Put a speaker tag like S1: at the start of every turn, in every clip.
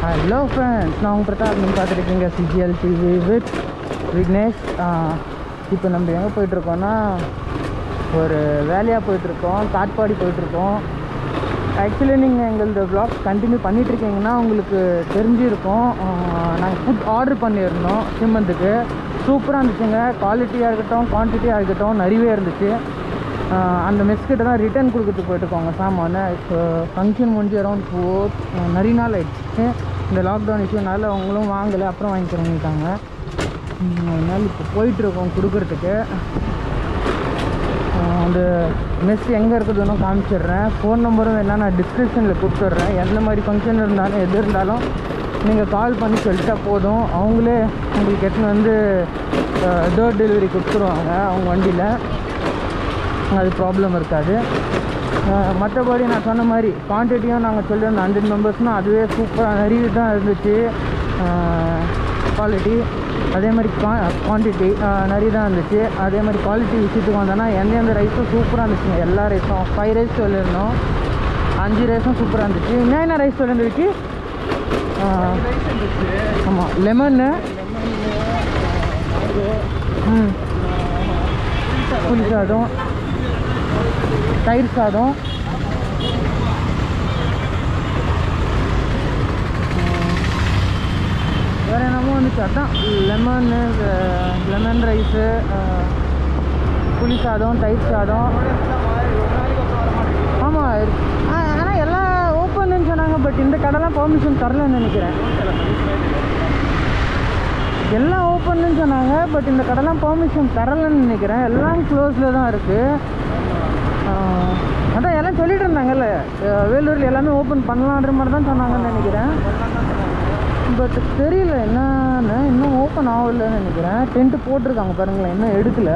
S1: Hello friends நான் உங்கள் பிரதாப் நீங்கள் பார்த்துருக்கீங்க சிஜிஎல் டிவி வித் விக்னேஷ் இப்போ நம்ம எங்கே போயிட்டுருக்கோன்னா ஒரு வேலையாக போயிட்டுருக்கோம் காட்பாடி போயிட்டுருக்கோம் ஆக்சுவலி நீங்கள் எங்களது vlog கண்டினியூ பண்ணிகிட்ருக்கீங்கன்னா உங்களுக்கு தெரிஞ்சிருக்கும் நாங்கள் ஃபுட் ஆர்டர் பண்ணியிருந்தோம் சிம்மந்துக்கு சூப்பராக இருந்துச்சுங்க குவாலிட்டியாக இருக்கட்டும் குவான்டிட்டியாக இருக்கட்டும் நிறையவே இருந்துச்சு ஆஹ் அந்த மெஸ் கிட்ட தான் ரிட்டர்ன் கொடுத்துட்டு போயிட்டுருக்கோங்க சாமானை இப்போ ஃபங்க்ஷன் முடிஞ்சு அரௌண்ட் ஃபோர் நிறைய நாள் ஆயிடுச்சு இந்த லாக்டவுன் இஷ்யூனால அவங்களும் வாங்கலை அப்புறம் வாங்கிக்கிறவங்கிட்டாங்க அதனால் இப்போ போயிட்டுருக்கோம் கொடுக்குறதுக்கு ஆஹ் அந்த மெஸ் எங்கே இருக்குதுன்னு காமிச்சிடுறேன் ஃபோன் நம்பரும் வேணா நான் டிஸ்கிரிப்ஷனில் கொடுத்துட்றேன் எந்த மாதிரி ஃபங்க்ஷன் இருந்தாலும் எது இருந்தாலும் நீங்கள் கால் பண்ணி சொல்லிட்டா போதும் அவங்களே உங்களுக்கு எடுத்துன்னு வந்து டோர் டெலிவரி கொடுத்துருவாங்க அவங்க வண்டியில் அது ப்ராப்ளம் இருக்காது அஹ் மற்றபடி நான் சொன்ன மாதிரி குவான்டிட்டியும் நாங்கள் சொல்லியிருந்தோம் ஹண்ட்ரட் மெம்பர்ஸ்னால் அதுவே சூப்பராக நிறைய தான் இருந்துச்சு குவாலிட்டி அதே மாதிரி குவா குவான்டிட்டி நிறைய தான் இருந்துச்சு அதே மாதிரி குவாலிட்டி விஷயத்துக்கு வந்தோன்னா எந்தெந்த ரைஸும் சூப்பராக இருந்துச்சுங்க எல்லா ரைஸும் ஃபைவ் ரைஸ் சொல்லியிருந்தோம் அஞ்சு ரைஸும் சூப்பராக இருந்துச்சு இன்னும் என்ன ரைஸ் சொல்லியிருந்துச்சு ஆமாம் லெமன்னு ம் புளி சாதம் தயிர் சாதம் வேறு என்னமோ வந்துச்சு அதான் லெமனு லெமன் ரைஸு புளி சாதம் தயிர் சாதம் ஆமாம் ஆனால் எல்லாம் ஓப்பன்னு சொன்னாங்க பட் இந்த கடைலாம் பெர்மிஷன் தரலன்னு நினைக்கிறேன் எல்லாம் ஓப்பன்னு சொன்னாங்க பட் இந்த கடைலாம் பெர்மிஷன் தரலன்னு நினைக்கிறேன் எல்லாம் க்ளோஸில் தான் இருக்குது அதான் எல்லாம் சொல்லிட்டு இருந்தாங்கல்ல அஹ் வேலூரில் எல்லாமே ஓப்பன் பண்ணலான்ற மாதிரி தான் சொன்னாங்கன்னு நினைக்கிறேன் பட் தெரியல என்னன்னு இன்னும் ஓப்பன் ஆகலைன்னு நினைக்கிறேன் டென்ட்டு போட்டிருக்காங்க பாருங்களேன் இன்னும் எடுக்கல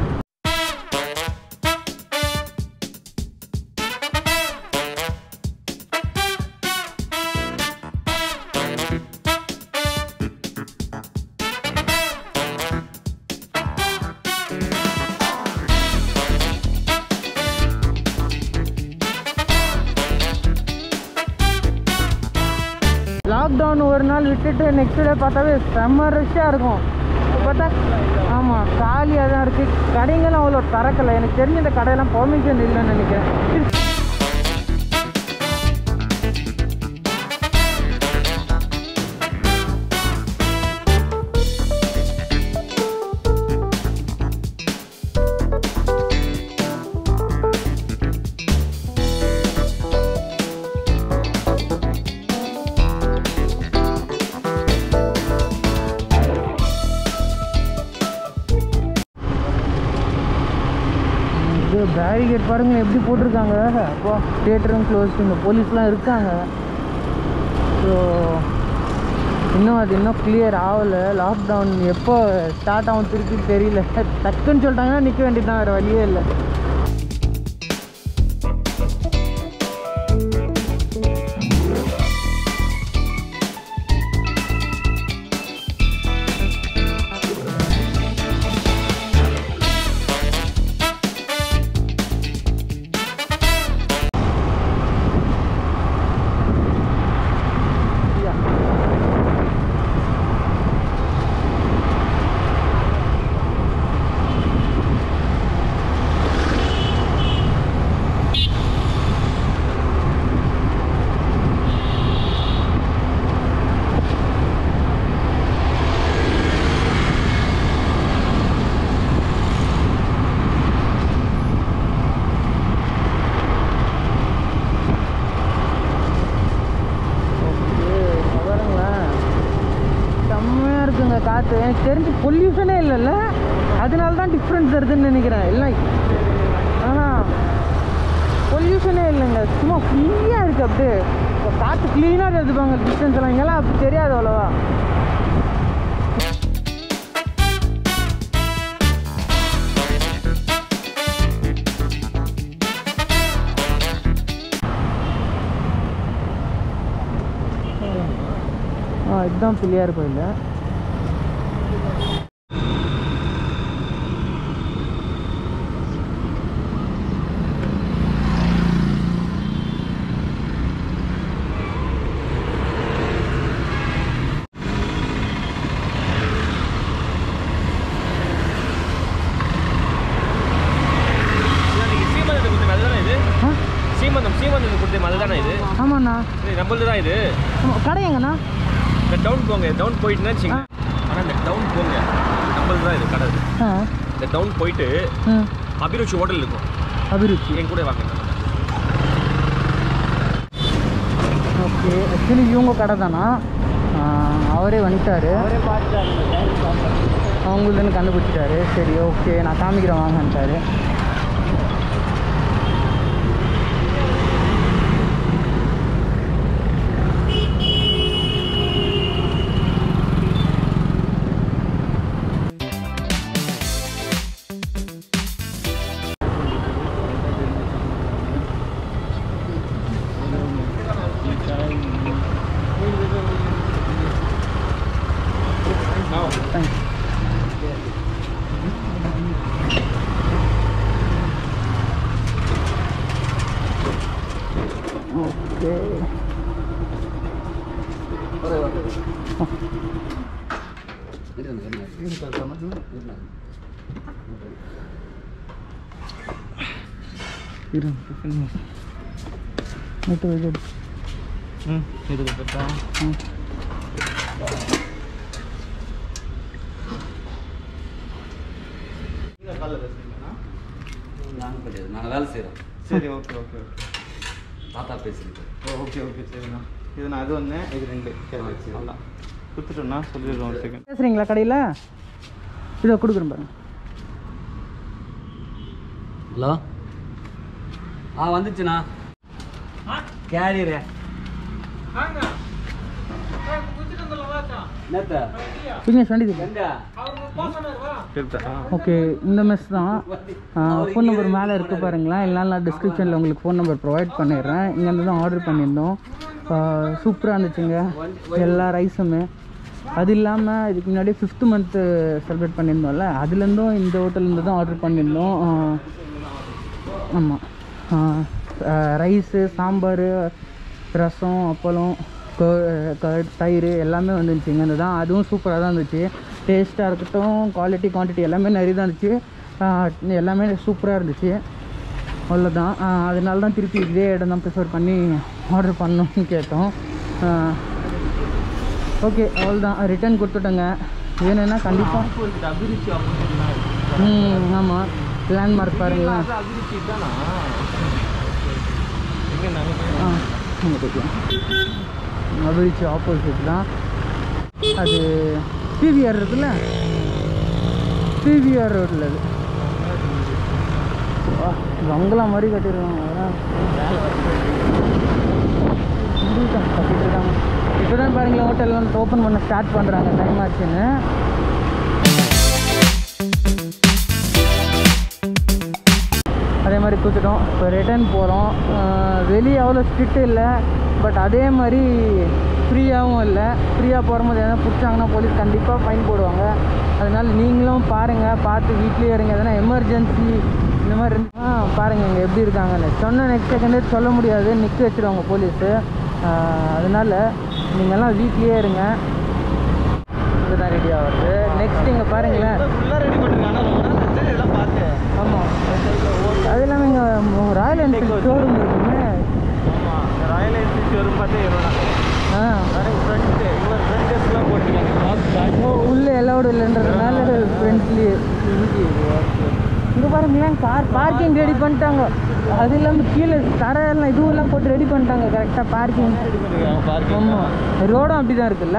S1: லாக்டவுன் ஒரு நாள் விட்டுட்டு நெக்ஸ்ட் டே பார்த்தாவே செம்ம ரஷ்ஷாக இருக்கும் இப்போ பார்த்தா ஆமாம் காலியாக தான் இருக்குது கடைங்களும் அவ்வளோ திறக்கலை எனக்கு தெரிஞ்ச இந்த கடையெல்லாம் பெர்மிஷன் இல்லைன்னு நினைக்கிறேன் இது பேரிகேட் பாருங்க எப்படி போட்டிருக்காங்க அப்போ தியேட்டரும் க்ளோஸ் இங்கே போலீஸ்லாம் இருக்காங்க ஸோ இன்னும் அது இன்னும் கிளியர் ஆகலை லாக்டவுன் எப்போ ஸ்டார்ட் ஆகும் திருப்பி தெரியல டக்குன்னு சொல்லிட்டாங்கன்னா நிற்க வேண்டியது தான் வேறு வழியே இல்லை ஓகே இங்க பாருங்களேன் செம்மையாக இருக்குங்க காற்று எனக்கு தெரிஞ்சு பொல்யூஷனே இல்லைல்ல அதனால தான் டிஃப்ரென்ஸ் வருதுன்னு நினைக்கிறேன் இல்லை ஆனால் பொல்யூஷனே இல்லைங்க சும்மா ஃப்ரீயாக இருக்குது அப்படியே இப்போ காற்று க்ளீனாக எடுத்துப்பாங்க டிஸ்டன்ஸ் எல்லாம் இங்கெல்லாம் அப்படி தெரியாது அவ்வளோவா ஆ இதுதான் பிள்ளையார் கோயில் ஆமாண்ணா
S2: நம்மளது தான் இது
S1: ஆமா, கடை எங்கண்ணா
S2: இந்த டவுன் போங்க டவுன் போயிட்டுன்னு வச்சுங்க ஆனால் இந்த டவுன் போங்க நம்மளது தான் இது கடை இது.
S1: ஆ
S2: இந்த டவுன் போயிட்டு
S1: ம்
S2: அபிருச்சி ஹோட்டல் இருக்கும்
S1: அபிருச்சி
S2: என் கூட வாங்க
S1: ஓகே ஆக்சுவலி இவங்க கடை தானா ஆ, அவரே வந்துட்டாரு அவங்களுதுன்னு கண்டுபிடிச்சிட்டாரு சரி ஓகே நான் காமிக்கிறேன் வாங்கன்ட்டாரு தேங்க்ஸ் ஓகே நெட்டு வைக்க
S2: ம் இது பார்த்தா
S1: ம்
S3: நானும் கிடையாது நாங்கள் வேலை செய்கிறோம்
S4: சரி ஓகே ஓகே
S3: தாத்தா பேசியிருக்கேன்
S4: ஓ ஓகே ஓகே சரிண்ணா இது நான் அது ஒன்று இது ரெண்டு சரி சரி அவ்வளோதான் கொடுத்துட்டோண்ணா சொல்லிடுறோம் ஒரு செகண்ட்
S1: பேசுகிறீங்களா கடையில் இதோ கொடுக்குறேன் பாருங்க
S3: ஹலோ ஆ வந்துச்சுண்ணா கேரியரு நேத்த
S1: விக்னேஷ் வண்டி இருக்கு
S3: எங்க
S1: ஓகே இந்த மெஸ் தான் ஃபோன் நம்பர் மேலே இருக்கு பாருங்களேன் இல்லைனா நான் டிஸ்கிரிப்ஷனில் உங்களுக்கு ஃபோன் நம்பர் ப்ரொவைட் பண்ணிடுறேன் இங்கேருந்து தான் ஆர்டர் பண்ணியிருந்தோம் சூப்பராக இருந்துச்சுங்க எல்லா ரைஸுமே அது இல்லாமல் இதுக்கு முன்னாடி ஃபிஃப்த் மந்த்து செலிப்ரேட் பண்ணியிருந்தோம்ல அதுலேருந்தும் இந்த ஹோட்டல்லேருந்து தான் ஆர்டர் பண்ணியிருந்தோம் ஆமாம் ரைஸு சாம்பார் ரசம் அப்பளம் கர்ட் தயிர் எல்லாமே வந்துருந்துச்சு இங்கே தான் அதுவும் சூப்பராக தான் இருந்துச்சு டேஸ்ட்டாக இருக்கட்டும் குவாலிட்டி குவான்டிட்டி எல்லாமே நிறைய தான் இருந்துச்சு ஆஹ் எல்லாமே சூப்பராக இருந்துச்சு அவ்வளோதான் ஆஹ் அதனால தான் திருப்பி இதே இடம் தான் ப்ரிஃபர் பண்ணி ஆர்டர் பண்ணணும்னு கேட்டோம் ஓகே அவ்வளோதான் ரிட்டர்ன் கொடுத்துட்டோங்க வேணும்னா கண்டிப்பாக
S2: அபிருச்சி ஆப்போசிட்
S1: ம் ஆமாம் லேண்ட்மார்க் பாருங்களேன்
S2: அபிருச்சி தானா எங்க நாங்கள்
S1: ஆ இங்கே போய்க்கலாம் அபிருச்சி ஆப்போசிட் தான் அது பிவிஆர் இருக்குல்ல பிவிஆர் ரோட்டில் அது வா, பங்களா மாதிரி கட்டிருக்காங்க அதெல்லாம் இப்படிதான் கட்டிட்டு இருக்காங்க இப்போ தான் பாருங்களேன் ஹோட்டல்லாம் ஓப்பன் பண்ண ஸ்டார்ட் பண்ணுறாங்க டைம் ஆச்சுன்னு அதே மாதிரி கொடுத்துட்டோம் இப்போ ரிட்டர்ன் போகிறோம் வெளியே அவ்வளோ ஸ்ட்ரிக்ட் இல்லை பட் அதே மாதிரி ஃப்ரீயாகவும் இல்லை ஃப்ரீயாக போகும்போது எதனா பிடிச்சாங்கன்னா போலீஸ் கண்டிப்பாக ஃபைன் போடுவாங்க அதனால் நீங்களும் பாருங்கள் பார்த்து வீட்லேயே இருங்க எதனா எமர்ஜென்சி இந்த மாதிரி இருந்தா பாருங்கள் இங்கே எப்படி இருக்காங்கன்னு சொன்ன நெக்ஸ்ட் செகண்டே சொல்ல முடியாது நிற்க வச்சுருவாங்க போலீஸு அதனால் நீங்கள்லாம் வீட்லேயே இருங்க இங்கே தான் ரெடி ஆகுது நெக்ஸ்ட் இங்கே பாருங்களேன்
S4: ஃபுல்லாக ரெடி பண்ணிருக்காங்க ரொம்ப நாள் ஆச்சு, இதெல்லாம் பார்த்து
S1: ஆமாம் அது இல்லாமல் இங்கே ராயல் என்ஃபீல்ட் ஷோரூம் இருக்குங்க
S4: ஆமாம் ராயல் என்ஃபீல்ட் வரும் பார்த்தே எவ்வளோ
S1: ஆ
S4: ஃப்ரண்ட்டு இவர் ஃப்ரண்ட் டெஸ்ட்லாம் போட்டிருக்காங்க
S1: ஓ, உள்ள எலவுடு இல்லைன்றதுனால ஃப்ரெண்ட்லி இங்கே பாருங்களேன் கார் பார்க்கிங் ரெடி பண்ணிட்டாங்க அது இல்லாமல் கீழே தரையெல்லாம் இதுவெல்லாம் போட்டு ரெடி பண்ணிட்டாங்க கரெக்டாக பார்க்கிங்
S4: ரெடி பண்ணிருக்காங்க பார்க்கிங்
S1: ஆமாம் ரோடும் அப்படி தான் இருக்குல்ல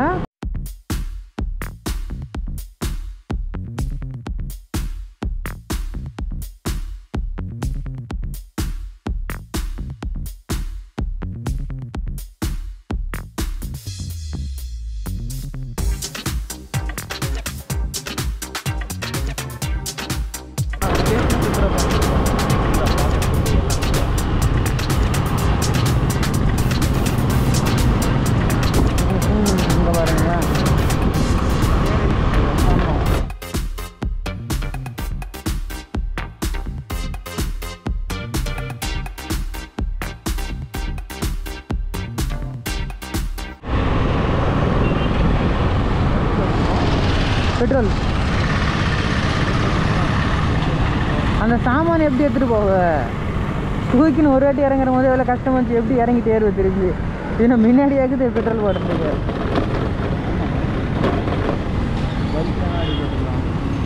S1: இங்கே பாருங்களேன் ஆமாம் பெட்ரோல் அந்த சாமான் எப்படி எடுத்துகிட்டு போவ தூக்கின்னு ஒரு வாட்டி இறங்குற போது எவ்வளோ கஷ்டமா இருந்துச்சு எப்படி இறங்கிட்டு ஏறுவது திரும்பி இது முன்னாடி ஆகுது பெட்ரோல் போடுறதுக்கு பைக்கெல்லாம் அடிபட்டுக்கலாம்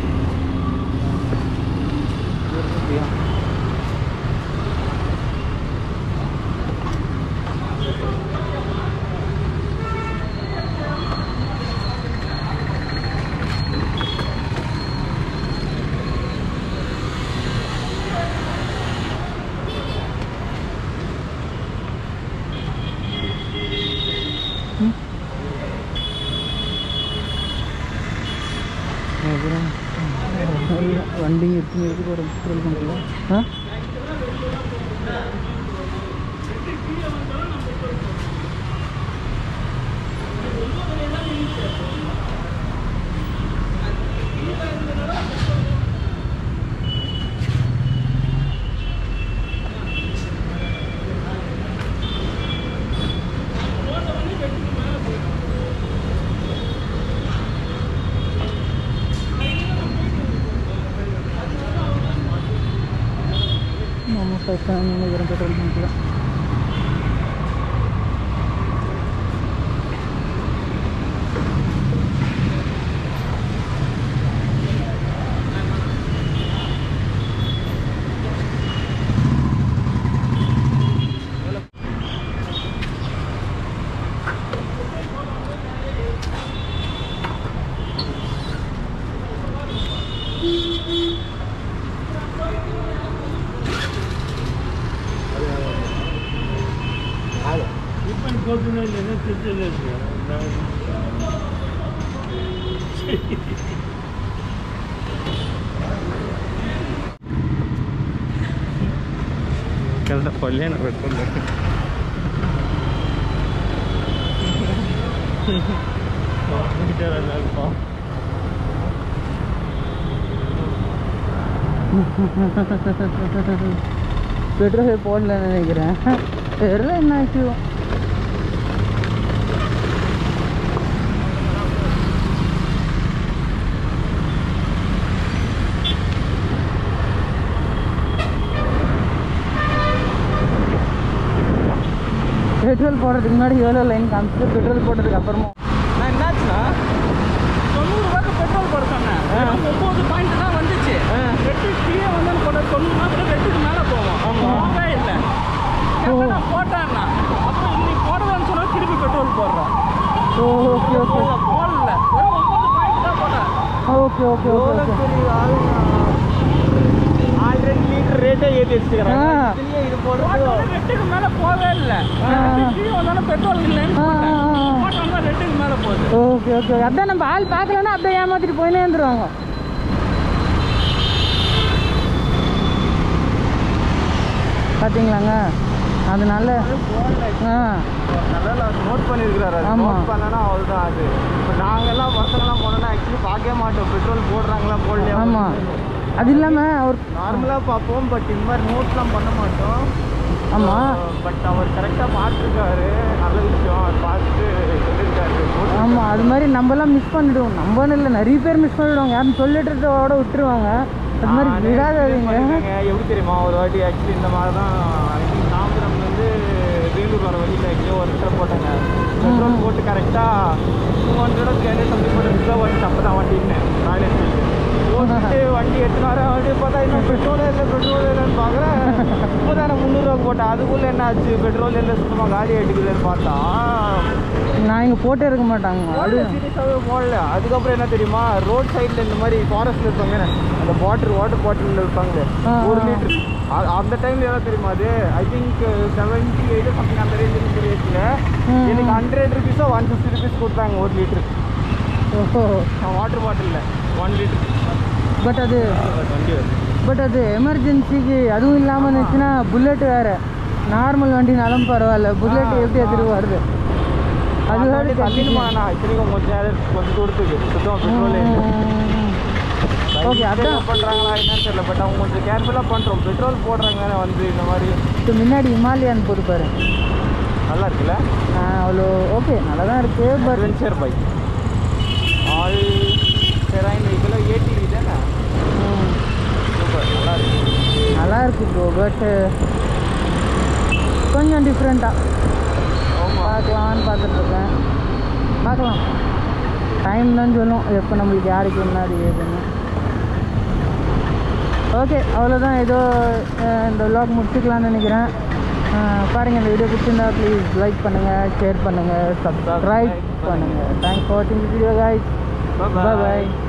S1: அப்புறம் வண்டி இருக்கு இருக்கு ஒரு பெட்ரோல் பங்க்ல ஆ நம்ம ஃபஸ்ட் நினைக்கிறேன் பெட்ரோல் பங்க்ல
S4: ಕೆಲ್ಸ ಪಲ್ಯನ ಬಿಟ್ಕೊಂಡು ಅಲ್ಪ
S1: பெட்ரோல் போடலன்னு நினைக்கிறேன் தெரியல என்ன ஆச்சு பெட்ரோல் போடுறதுக்கு முன்னாடி எவ்வளோ லைன் காமிச்சு பெட்ரோல் போட்டதுக்கு அப்புறமா
S2: நான் என்னாச்சுன்னா தொண்ணூறுபாய்க்கு பெட்ரோல் போட சொன்னேன் ஒம்பது பாயிண்ட் தான் வந்துச்சு ரெட்டு கீழே வந்து போட்ட தொண்ணூறு மாதத்துல ரெட்டுக்கு மேலே போவோம் போகவே இல்லை கேட்டா நான் போட்டேன்னா அப்போ இன்னைக்கு போடுவேன்னு சொன்னா திருப்பி பெட்ரோல் போடுறேன்
S1: ஓ ஓகே ஓகே
S2: போடல வெறும் ஒம்பது பாயிண்ட் தான் போட்டேன்
S1: okay okay okay okay
S4: already litre ರೇಟೇ ಏದಿ ಹೆಚ್ಚಿಗೆ
S1: ஆ
S4: ಇದು போடுறது
S2: ரெட்டுக்கு மேலே போகவே இல்லை ரெட்டுக்கு கீழே வந்தாலும் பெட்ரோல் இல்லைன்னு
S1: ஆ,
S2: போட்டேன்
S1: ஆ, ஆ.
S2: போட்டோம்னா ரெட்டுக்கு மேலே போகுது
S1: ஓகே ஓகே அதான் நம்ம ஆள் பார்க்கலன்னா அப்படியே ஏமாத்திட்டு போயினே இருந்துருவாங்க பார்த்தீங்களாங்க அதனால ஆ
S4: நல்லா நோட் பண்ணியிருக்கிறாரு அது
S1: ஆமா.
S4: நோட் பண்ணனா அவ்வளோதான் அது இப்போ நாங்கெல்லாம் பசங்கெல்லாம் போனோம்னா ஆக்சுவலி பார்க்கவே மாட்டோம் பெட்ரோல் போடுறாங்களா போடலையா
S1: ஆமாம் அது இல்லாமல் அவர்
S4: நார்மலாக பார்ப்போம் பட் இந்த மாதிரி நோட்ஸ்லாம் பண்ண மாட்டோம்
S1: ஆமாம்
S4: பட் அவர் கரெக்டாக பார்த்துருக்காரு நல்ல விஷயம் அவர் பார்த்துட்டு சொல்லியிருக்காரு
S1: ஆமாம் அது மாதிரி நம்மலாம் மிஸ் பண்ணிடுவோம் நம்மன்னு இல்லை நிறைய பேர் மிஸ் பண்ணிடுவாங்க யாரும் சொல்லிட்டுறதோட விட்டுருவாங்க அது மாதிரி
S4: நானே
S1: விடாதீங்க
S4: பண்ணிருக்கேங்க. எப்படி தெரியுமா ஒரு வாட்டி ஆக்சுவலி இந்த மாதிரி தான் தாம்பரம்லேருந்து வேலூர் வர வழியில் எங்கேயோ ஒரு இடத்துல போட்டாங்க பெட்ரோல் போட்டு கரெக்டாக டூ ஹண்ட்ரடோ த்ரீ ஹண்ட்ரட் சம்திங் போட்டு ரிசர்வ் வந்துச்சு அப்போ தான் வண்டின்னு ராயல் என்ஃபீல்டு போட்டுட்டு வண்டி எடுத்துன்னு வரேன் வண்டி பார்த்தா இன்னும் பெட்ரோலே இல்லை பெட்ரோல் இல்லைன்னு பார்க்குறேன் இப்போ தானே முந்நூறுரூவா போட்டேன் அதுக்குள்ளே என்ன ஆச்சு பெட்ரோல் இல்லை சுத்தமாக காலி ஆகிட்டுக்குதுன்னு பார்த்தா
S1: நான் இங்கே போட்டே இருக்க மாட்டாங்க அது
S4: போடல சீரியஸாகவே போடல அதுக்கப்புறம் என்ன தெரியுமா ரோட் சைடில் இந்த மாதிரி ஃபாரஸ்ட்டில் இருப்பாங்க அந்த வாட்டர் வாட்டர் பாட்டிலில் இருப்பாங்க
S1: ஆ,
S4: ஒரு
S1: ஆ.
S4: லிட்டர் அந்த டைம்ல என்ன தெரியுமா அது I think seventy eight something அந்த ரேஞ்ச் ரேட்டில்
S1: ம்,
S4: எனக்கு
S1: ம்.
S4: ஹண்ட்ரட் ருபீஸோ ஒன் ஃபிஃப்டி ருபீஸ் கொடுத்தாங்க ஒரு லிட்டர்
S1: ஓஹோ
S4: வாட்டர் பாட்டிலில் ஒன் லிட்டர்
S1: பட் அது
S4: வண்டி வருது
S1: பட் அது எமர்ஜென்சிக்கு அதுவும் இல்லாமல் இருந்துச்சுன்னா புல்லட் வேறு நார்மல் வண்டினாலும் பரவாயில்ல புல்லட்
S4: ஆ,
S1: எப்படி எதிர்வு வருது அது
S4: அது
S1: வேறு
S4: தள்ளிட்டு போனா இத்தனைக்கும் கொஞ்சம் நேரம் கொஞ்சம் தூரத்துக்கு சுத்தம் பெட்ரோல்
S1: ஓகே அதான்
S4: பண்ணுறாங்களா என்னன்னு தெரியல பட் அவங்க கொஞ்சம் கேர்ஃபுல்லாக பண்ணுறோம் பெட்ரோல் போடுறாங்க வந்து இந்த மாதிரி
S1: இப்போ முன்னாடி ஹிமாலயன் போட்டு பாரு
S4: நல்லா இருக்குல்ல
S1: ஆ, அவ்வளோ ஓகே நல்லா தான் இருக்குது but
S4: adventure bike all terrain vehicle ATV தானே சூப்பர் நல்லா இருக்கு
S1: நல்லா இருக்கு ப்ரோ பட் கொஞ்சம் டிஃப்ரெண்ட்டாக
S4: ஆமாம்
S1: பார்க்கலான்னு பார்த்துட்ருக்கேன் பார்க்கலாம் டைம் தான் சொல்லும் எப்போ நம்மளுக்கு யாருக்கு முன்னாடி ஏதுன்னு ஓகே அவ்வளோதான் ஏதோ அஹ், இந்த vlog முடிச்சுக்கலாம்னு நினைக்கிறேன் அஹ், பாருங்க இந்த வீடியோ பிடிச்சிருந்தா ப்ளீஸ் லைக் பண்ணுங்கள் ஷேர் பண்ணுங்கள் சப்ஸ்கிரைப் பண்ணுங்கள் தேங்க்ஸ் ஃபார் வாட்சிங் வீடியோ guys
S4: Bye-bye.
S1: bye